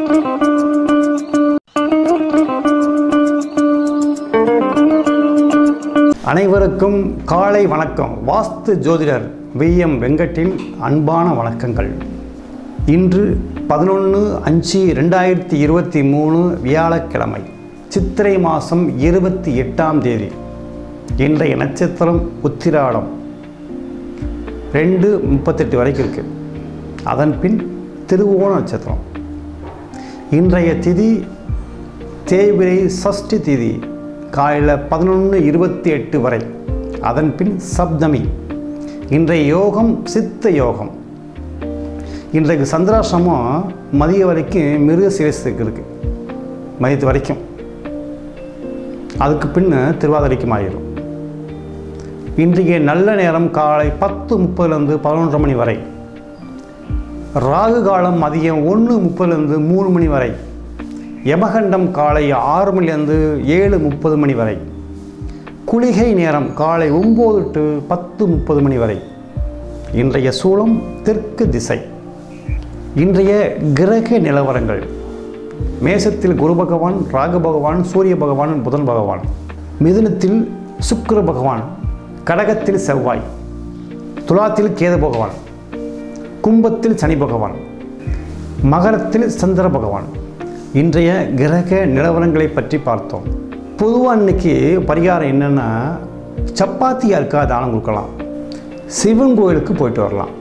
அனைவருக்கும் காலை வணக்கம் வாஸ்து ஜோதிடர் வி எம் வெங்கட்டின் அன்பான வணக்கங்கள் இன்று பதினொன்று அஞ்சு ரெண்டாயிரத்தி இருபத்தி மூணு வியாழக்கிழமை சித்திரை மாதம் இருபத்தி எட்டாம் தேதி இன்றைய நட்சத்திரம் உத்திராடம் ரெண்டு முப்பத்தெட்டு வரைக்கும் இருக்குது அதன் பின் திருவோண நட்சத்திரம் இன்றைய திதி தேய்பிரை சஷ்டி திதி காலையில் பதினொன்று இருபத்தி எட்டு வரை அதன் பின் சப்தமி இன்றைய யோகம் சித்த யோகம் இன்றைக்கு சந்திராசிரமம் மதிய வரைக்கும் மிருக சிரேசத்துக்கு இருக்குது மதியத்து வரைக்கும் அதுக்கு பின்ன திருவாதிரைக்கும் ஆயிரும் இன்றைய நல்ல நேரம் காலை பத்து முப்பதுலேருந்து பதினொன்றரை மணி வரை ராகு காலம் மதியம் ஒன்று முப்பதுலேருந்து மூணு மணி வரை யமகண்டம் காலை ஆறு மணிலேருந்து ஏழு முப்பது மணி வரை குளிகை நேரம் காலை ஒம்பது டு பத்து முப்பது மணி வரை இன்றைய சூலம் தெற்கு திசை இன்றைய கிரக நிலவரங்கள் மேசத்தில் குரு பகவான் ராகு பகவான் சூரிய பகவான் புதன் பகவான் மிதுனத்தில் சுக்கிர பகவான் கடகத்தில் செவ்வாய் துலாத்தில் கேது பகவான் கும்பத்தில் சனி பகவான் மகரத்தில் சந்திர பகவான் இன்றைய கிரக நிலவரங்களை பற்றி பார்த்தோம் பொதுவாக இன்னைக்கு பரிகாரம் என்னென்னா சப்பாத்தி யாருக்கா தானம் கொடுக்கலாம் சிவன் கோயிலுக்கு போயிட்டு வரலாம்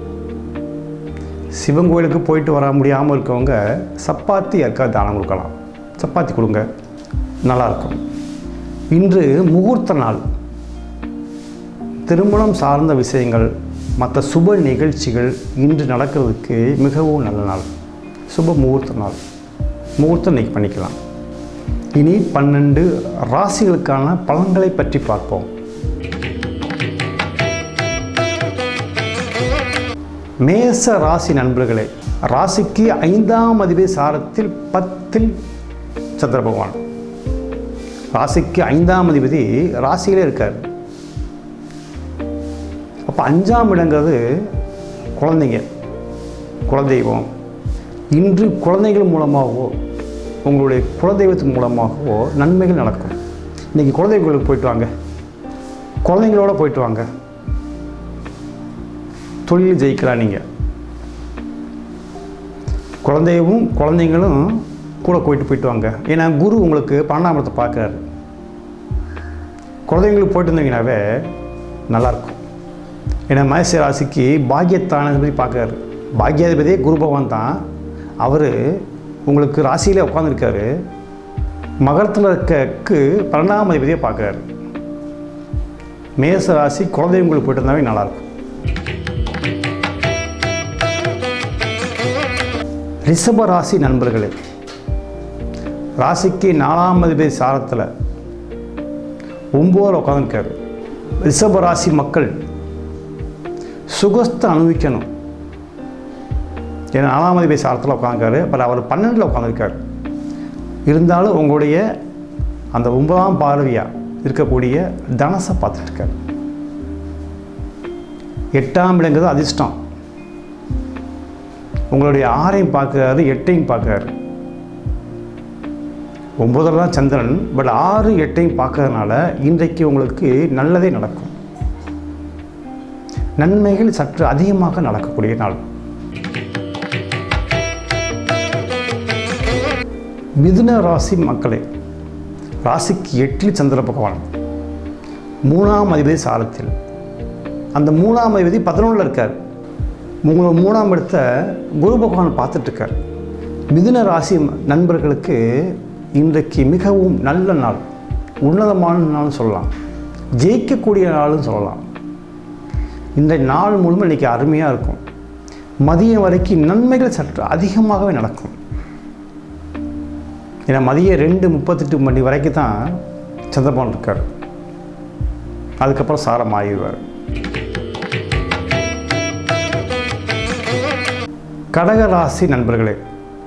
சிவன் கோயிலுக்கு போயிட்டு வர முடியாமல் இருக்கவங்க சப்பாத்தி யாருக்கா தானம் கொடுக்கலாம் சப்பாத்தி கொடுங்க நல்லாயிருக்கும் இன்று முகூர்த்த நாள் திருமணம் சார்ந்த விஷயங்கள் மற்ற சுப நிகழ்ச்சிகள் இன்று நடக்கிறதுக்கு மிகவும் நல்ல நாள் சுப முகூர்த்த நாள் முகூர்த்தம் இன்னைக்கு பண்ணிக்கலாம் இனி பன்னெண்டு ராசிகளுக்கான பலன்களை பற்றி பார்ப்போம் மேச ராசி நண்பர்களே ராசிக்கு ஐந்தாம் அதிபதி சாரத்தில் பத்தில் சந்திர பகவான் ராசிக்கு ஐந்தாம் அதிபதி ராசியிலே இருக்கார் அப்போ அஞ்சாம் இடங்கிறது குழந்தைங்க குலதெய்வம் இன்று குழந்தைகள் மூலமாகவோ உங்களுடைய குலதெய்வத்தின் மூலமாகவோ நன்மைகள் நடக்கும் இன்றைக்கி குலதெய்வங்களுக்கு போயிட்டு வாங்க குழந்தைங்களோட போயிட்டு வாங்க தொழில் ஜெயிக்கலாம் நீங்கள் குழந்தையும் குழந்தைங்களும் கூட போயிட்டு போயிட்டு வாங்க ஏன்னா குரு உங்களுக்கு பன்னெண்டாம் இடத்தை பார்க்குறாரு குழந்தைங்களுக்கு போயிட்டு இருந்தீங்கன்னாவே நல்லாயிருக்கும் ஏன்னா மேச ராசிக்கு பாக்கியத்தானதிபதி பார்க்குறாரு பாக்கியாதிபதியே குரு பகவான் தான் அவர் உங்களுக்கு ராசியிலே உட்காந்துருக்காரு மகரத்தில் இருக்கக்கு பன்னெண்டாம் அதிபதியை பார்க்குறாரு மேச ராசி குழந்தைங்களுக்கு போயிட்டு இருந்தாவே நல்லாயிருக்கும் ரிஷப ராசி நண்பர்களே ராசிக்கு நாலாம் அதிபதி சாரத்தில் ஒம்போதில் உட்காந்துருக்காரு ரிஷப ராசி மக்கள் சுகஸ்தை அனுபவிக்கணும் ஏன்னா நாலாம் அதிபதி சாரத்தில் உட்காந்துருக்காரு பட் அவர் பன்னெண்டில் உட்காந்துருக்காரு இருந்தாலும் உங்களுடைய அந்த ஒன்பதாம் பார்வையாக இருக்கக்கூடிய தனசை பார்த்துட்ருக்காரு எட்டாம் இடங்கிறது அதிர்ஷ்டம் உங்களுடைய ஆறையும் பார்க்குறாரு எட்டையும் பார்க்குறாரு ஒன்பதில் தான் சந்திரன் பட் ஆறு எட்டையும் பார்க்கறதுனால இன்றைக்கு உங்களுக்கு நல்லதே நடக்கும் நன்மைகள் சற்று அதிகமாக நடக்கக்கூடிய நாள் மிதுன ராசி மக்களே ராசிக்கு எட்டில் சந்திர பகவான் மூணாம் அதிபதி சாரத்தில் அந்த மூணாம் அதிபதி பதினொன்றில் இருக்கார் உங்களை மூணாம் இடத்த குரு பகவான் பார்த்துட்ருக்கார் மிதுன ராசி நண்பர்களுக்கு இன்றைக்கு மிகவும் நல்ல நாள் உன்னதமான நாள்னு சொல்லலாம் ஜெயிக்கக்கூடிய நாள்னு சொல்லலாம் இன்றைய நாள் முழுமை இன்றைக்கி அருமையாக இருக்கும் மதியம் வரைக்கும் நன்மைகள் சற்று அதிகமாகவே நடக்கும் ஏன்னா மதியம் ரெண்டு முப்பத்தெட்டு மணி வரைக்கும் தான் சந்திரபான் இருக்கார் அதுக்கப்புறம் சாரம் ஆகிடுவார் கடக ராசி நண்பர்களே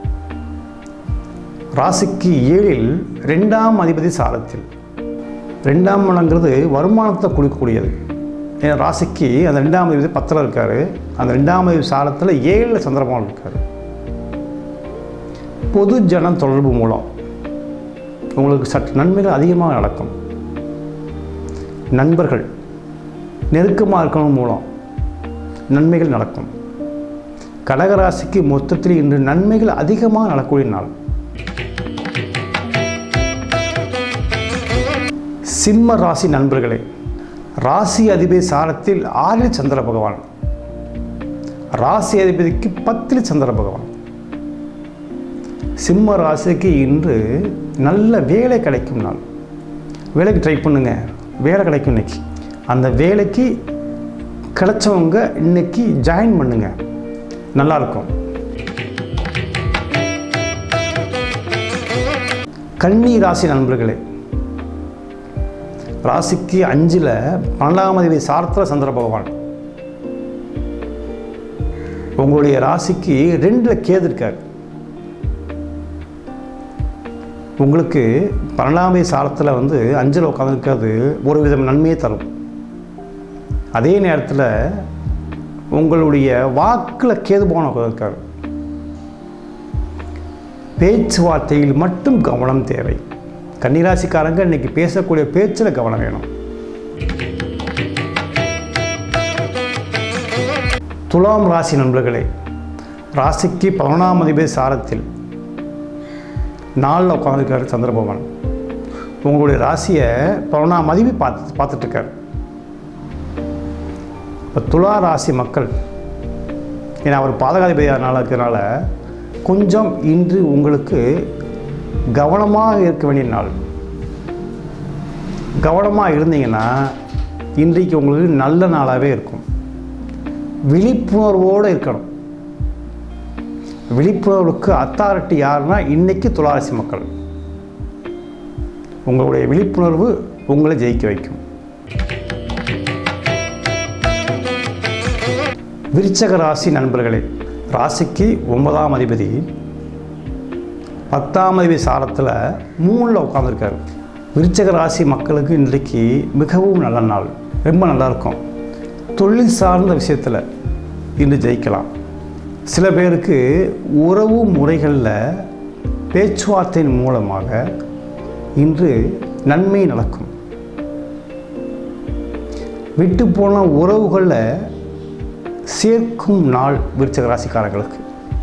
ராசிக்கு ஏழில் ரெண்டாம் அதிபதி சாரத்தில் ரெண்டாம் மனங்கிறது வருமானத்தை கொடுக்கக்கூடியது ஏன்னா ராசிக்கு அந்த ரெண்டாம் அதிபதி பத்தில் இருக்கார் அந்த ரெண்டாம் அதிபதி சாரத்தில் ஏழில் சந்திரபான் இருக்கார் பொது ஜன தொடர்பு மூலம் உங்களுக்கு சற்று நன்மைகள் அதிகமாக நடக்கும் நண்பர்கள் நெருக்கமாக இருக்கணும் மூலம் நன்மைகள் நடக்கும் கடகராசிக்கு மொத்தத்தில் இன்று நன்மைகள் அதிகமாக நடக்கக்கூடிய நாள் சிம்ம ராசி நண்பர்களே ராசி அதிபதி சாரத்தில் ஆறில் சந்திர பகவான் ராசி அதிபதிக்கு பத்தில் சந்திர பகவான் சிம்ம ராசிக்கு இன்று நல்ல வேலை கிடைக்கும் நாள் வேலைக்கு ட்ரை பண்ணுங்க வேலை கிடைக்கும் இன்னைக்கு அந்த வேலைக்கு கிடைச்சவங்க இன்னைக்கு ஜாயின் பண்ணுங்க நல்லா இருக்கும் கன்னி ராசி நண்பர்களே ராசிக்கு அஞ்சில் பன்னெண்டாம் அதிபதி சார்த்திர சந்திர பகவான் உங்களுடைய ராசிக்கு ரெண்டில் கேது இருக்கார் உங்களுக்கு பன்னெண்டாம் சாரத்தில் வந்து அஞ்சில் உட்காந்துருக்கிறது ஒரு விதம் நன்மையை தரும் அதே நேரத்தில் உங்களுடைய வாக்கில் கேது போன உட்காந்துருக்கார் பேச்சுவார்த்தையில் மட்டும் கவனம் தேவை கன்னிராசிக்காரங்க இன்னைக்கு பேசக்கூடிய பேச்சில் கவனம் வேணும் துலாம் ராசி நண்பர்களே ராசிக்கு பதினொன்றாம் அதிபதி சாரத்தில் நாளில் உட்காந்துருக்காரு சந்திரபவன் உங்களுடைய ராசியை பதினொன்றாம் அதிபதி பார்த்து பார்த்துட்ருக்கார் இப்போ துலா ராசி மக்கள் ஏன்னா அவர் பாதகாதிபதியானால இருக்கிறனால கொஞ்சம் இன்று உங்களுக்கு கவனமாக இருக்க வேண்டிய நாள் கவனமாக இருந்தீங்கன்னா இன்றைக்கு உங்களுக்கு நல்ல நாளாகவே இருக்கும் விழிப்புணர்வோடு இருக்கணும் விழிப்புணர்வுக்கு அத்தாரிட்டி யாருன்னா இன்னைக்கு துளாராசி மக்கள் உங்களுடைய விழிப்புணர்வு உங்களை ஜெயிக்க வைக்கும் விருச்சக ராசி நண்பர்களே ராசிக்கு ஒன்பதாம் அதிபதி பத்தாம் அதிபதி சாரத்தில் மூணில் உட்காந்துருக்காரு விருச்சக ராசி மக்களுக்கு இன்றைக்கு மிகவும் நல்ல நாள் ரொம்ப நல்லா இருக்கும் தொழில் சார்ந்த விஷயத்தில் இன்று ஜெயிக்கலாம் சில பேருக்கு உறவு முறைகளில் பேச்சுவார்த்தையின் மூலமாக இன்று நன்மை நடக்கும் விட்டு போன உறவுகளில் சேர்க்கும் நாள் விருச்சக ராசிக்காரர்களுக்கு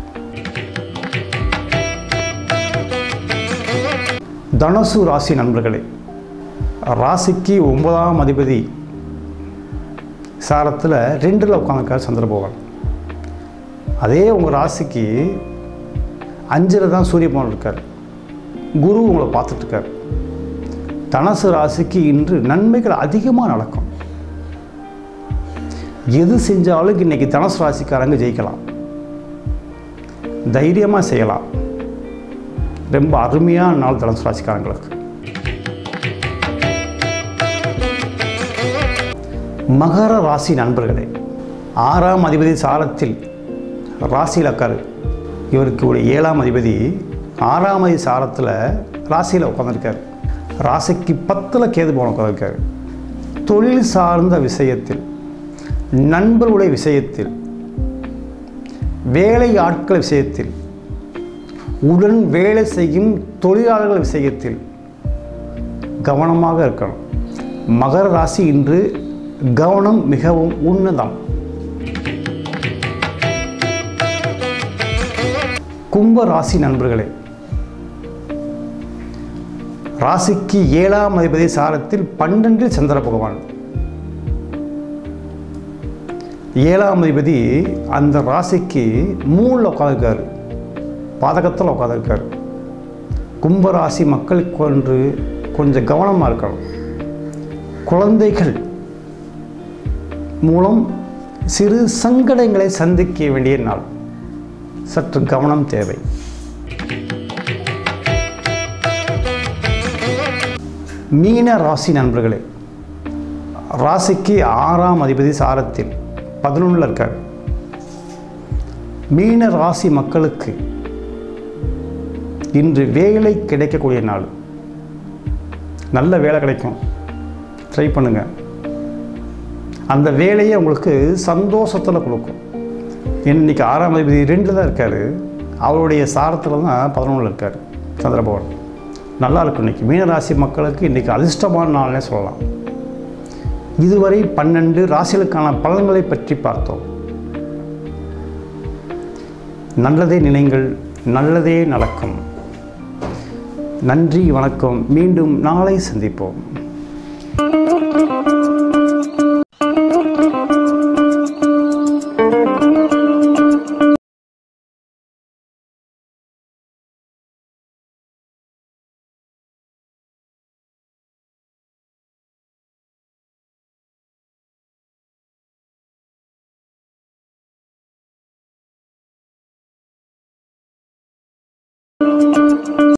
தனுசு ராசி நண்பர்களே ராசிக்கு ஒன்பதாம் அதிபதி சாரத்தில் ரெண்டில் உட்காந்துருக்கார் சந்திரபகவான் அதே உங்கள் ராசிக்கு அஞ்சில் தான் சூரிய பகவான் இருக்கார் குரு உங்களை பார்த்துட்ருக்கார் தனுசு ராசிக்கு இன்று நன்மைகள் அதிகமாக நடக்கும் எது செஞ்சாலும் இன்னைக்கு தனுசு ராசிக்காரங்க ஜெயிக்கலாம் தைரியமாக செய்யலாம் ரொம்ப அருமையான நாள் தனுசு ராசிக்காரங்களுக்கு மகர ராசி நண்பர்களே ஆறாம் அதிபதி சாரத்தில் ராசியில் உட்காரு இவருக்கு ஒரு ஏழாம் அதிபதி ஆறாம் அதிபதி சாரத்தில் ராசியில் உட்காந்துருக்காரு ராசிக்கு பத்தில் கேது போன உட்காந்துருக்காரு தொழில் சார்ந்த விஷயத்தில் நண்பர்களுடைய விஷயத்தில் வேலை ஆட்கள் விஷயத்தில் உடன் வேலை செய்யும் தொழிலாளர்கள் விஷயத்தில் கவனமாக இருக்கணும் மகர ராசி இன்று கவனம் மிகவும் உன்னதம் கும்ப ராசி நண்பர்களே ராசிக்கு ஏழாம் அதிபதி சாரத்தில் பன்னெண்டில் சந்திர பகவான் ஏழாம் அதிபதி அந்த ராசிக்கு மூணில் உட்காந்துருக்காரு பாதகத்தில் உட்காந்துருக்காரு கும்பராசி மக்கள் கொன்று கொஞ்சம் கவனமாக இருக்கணும் குழந்தைகள் மூலம் சிறு சங்கடங்களை சந்திக்க வேண்டிய நாள் சற்று கவனம் தேவை மீன ராசி நண்பர்களே ராசிக்கு ஆறாம் அதிபதி சாரத்தில் பதினொன்றில் இருக்கார் மீன ராசி மக்களுக்கு இன்று வேலை கிடைக்கக்கூடிய நாள் நல்ல வேலை கிடைக்கும் ட்ரை பண்ணுங்க அந்த வேலையை உங்களுக்கு சந்தோஷத்தில் கொடுக்கும் இன்னைக்கு ஆறாம் அதிபதி ரெண்டில் தான் இருக்கார் அவருடைய சாரத்தில் தான் பதினொன்றில் இருக்கார் சந்திரபவன் நல்லா இருக்கும் இன்றைக்கி மீனராசி மக்களுக்கு இன்றைக்கி அதிர்ஷ்டமான நாள்னே சொல்லலாம் இதுவரை பன்னெண்டு ராசிகளுக்கான பலன்களை பற்றி பார்த்தோம் நல்லதே நினைங்கள் நல்லதே நடக்கும் நன்றி வணக்கம் மீண்டும் நாளை சந்திப்போம்